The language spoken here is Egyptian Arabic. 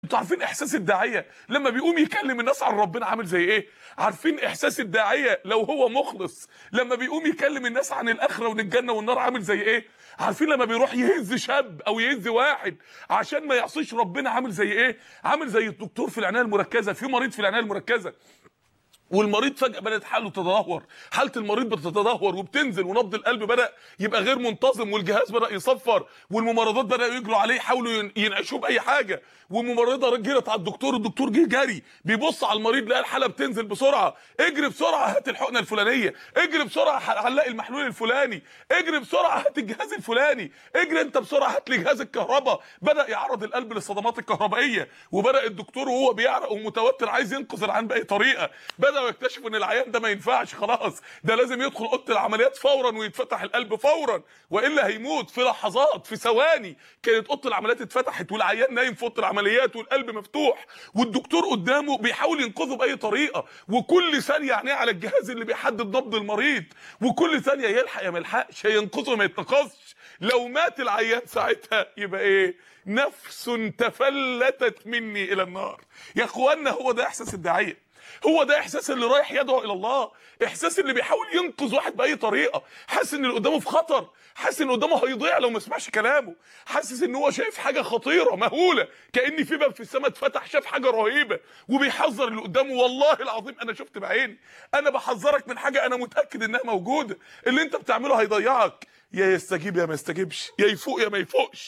انتوا عارفين احساس الداعيه لما بيقوم يكلم الناس عن ربنا عامل زي ايه عارفين احساس الداعيه لو هو مخلص لما بيقوم يكلم الناس عن الاخره وعن الجنه والنار عامل زي ايه عارفين لما بيروح يهز شاب او يهز واحد عشان ما يعصيش ربنا عامل زي ايه عامل زي الدكتور في العنايه المركزه في مريض في العنايه المركزه والمريض فجأة بدأت حاله تتدهور حالة المريض بتتدهور وبتنزل ونبض القلب بدأ يبقى غير منتظم والجهاز بدأ يصفر والممرضات بدأوا يجروا عليه يحاولوا ين- ينعشوه بأي حاجة والممرضة جرت على الدكتور الدكتور جه جري بيبص على المريض لقى الحالة بتنزل بسرعة اجري بسرعة هات الحقنة الفلانية اجري بسرعة ح- هنلاقي المحلول الفلاني اجري بسرعة هات الجهاز الفلاني اجري انت بسرعة هات لي جهاز الكهرباء بدأ يعرض القلب للصدمات الكهربائية وبدأ الدكتور وهو بيعرق ومتوتر عايز ينقذ العيان بأي طريقة بدأوا يكتشفوا ان العيان ده ما ينفعش خلاص ده لازم يدخل اوضه العمليات فورا ويتفتح القلب فورا والا هيموت في لحظات في ثواني كانت اوضه العمليات اتفتحت والعيان نايم في اوضه العمليات والقلب مفتوح والدكتور قدامه بيحاول ينقذه باي طريقه وكل ثانيه عينيه على الجهاز اللي بيحدد نبض المريض وكل ثانيه يلحق يا ما يلحقش هينقذه ما يتنقذش لو مات العيان ساعتها يبقى ايه نفس تفلتت مني الى النار يا اخوانا هو ده احساس الداعيه هو ده احساس اللي رايح يدعو الى الله احساس اللي بيحاول ينقذ واحد باي طريقه حاسس ان اللي قدامه في خطر حاسس ان قدامه هيضيع لو ما سمعش كلامه حاسس ان هو شايف حاجه خطيره مهوله كان في باب في السماء اتفتح شاف حاجه رهيبه وبيحذر اللي قدامه والله العظيم انا شفت بعيني انا بحذرك من حاجه انا متاكد انها موجوده اللي انت بتعمله هيضيعك يا يستجيب يا ما يستجيبش يا يفوق يا ما يفوقش